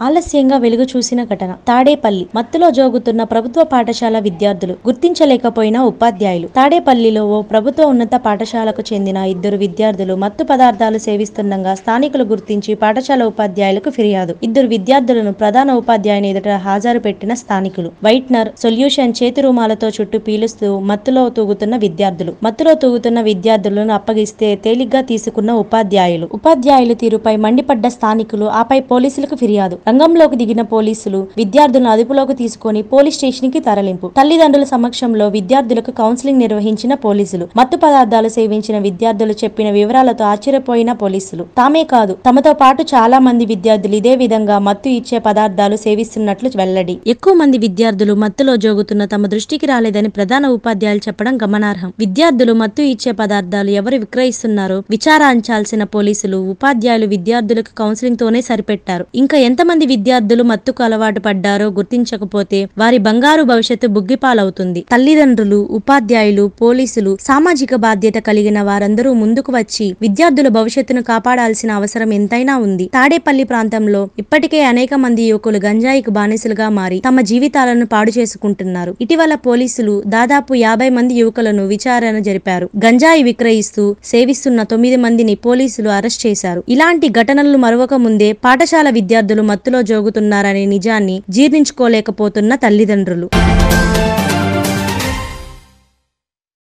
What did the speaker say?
ఆలస్యంగా వెలుగు చూసిన ఘటన తాడేపల్లి మత్తులో జోగుతున్న ప్రభుత్వ పాఠశాల విద్యార్థులు గుర్తించలేకపోయిన ఉపాధ్యాయులు తాడేపల్లిలో ఓ ప్రభుత్వ ఉన్నత పాఠశాలకు చెందిన ఇద్దరు విద్యార్థులు మత్తు పదార్థాలు సేవిస్తుండగా స్థానికులు గుర్తించి పాఠశాల ఉపాధ్యాయులకు ఫిర్యాదు ఇద్దరు విద్యార్థులను ప్రధాన ఉపాధ్యాయుని ఎదుట హాజరు పెట్టిన స్థానికులు వైట్నర్ సొల్యూషన్ చేతి రుమాలతో చుట్టూ పీలుస్తూ మత్తులో తూగుతున్న విద్యార్థులు మత్తులో తూగుతున్న విద్యార్థులను అప్పగిస్తే తేలిగ్గా తీసుకున్న ఉపాధ్యాయులు ఉపాధ్యాయులు తీరుపై మండిపడ్డ స్థానికులు ఆపై పోలీసులకు ఫిర్యాదు రంగంలోకి దిగిన పోలీసులు విద్యార్థులను అదుపులోకి తీసుకొని పోలీస్ స్టేషన్ కి తరలింపు తల్లిదండ్రుల సమక్షంలో విద్యార్థులకు కౌన్సిలింగ్ నిర్వహించిన పోలీసులు మత్తు పదార్థాలు సేవించిన విద్యార్థులు చెప్పిన వివరాలతో ఆశ్చర్యపోయిన పోలీసులు తామే కాదు తమతో పాటు చాలా మంది విద్యార్థులు ఇదే విధంగా మత్తు ఇచ్చే పదార్థాలు సేవిస్తున్నట్లు వెల్లడి ఎక్కువ మంది విద్యార్థులు మత్తులో జోగుతున్న తమ దృష్టికి రాలేదని ప్రధాన ఉపాధ్యాయులు చెప్పడం గమనార్హం విద్యార్థులు మత్తు ఇచ్చే పదార్థాలు ఎవరు విక్రయిస్తున్నారో విచారించాల్సిన పోలీసులు ఉపాధ్యాయులు విద్యార్థులకు కౌన్సిలింగ్ తోనే సరిపెట్టారు ఇంకా ఎంతమంది విద్యార్థులు మత్తుకు అలవాటు పడ్డారో గుర్తించకపోతే వారి బంగారు భవిష్యత్తు బుగ్గిపాలవుతుంది తల్లిదండ్రులు ఉపాధ్యాయులు పోలీసులు సామాజిక బాధ్యత కలిగిన వారందరూ ముందుకు వచ్చి విద్యార్థుల భవిష్యత్తును కాపాడాల్సిన అవసరం ఎంతైనా ఉంది తాడేపల్లి ప్రాంతంలో ఇప్పటికే అనేక మంది యువకులు గంజాయికి బానిసలుగా మారి తమ జీవితాలను పాడు చేసుకుంటున్నారు ఇటీవల పోలీసులు దాదాపు యాభై మంది యువకులను విచారణ జరిపారు గంజాయి విక్రయిస్తూ సేవిస్తున్న తొమ్మిది మందిని పోలీసులు అరెస్ట్ చేశారు ఇలాంటి ఘటనలు మరొక ముందే పాఠశాల విద్యార్థులు మత్తులో జోగుతున్నారనే నిజాన్ని జీర్ణించుకోలేకపోతున్న తల్లిదండ్రులు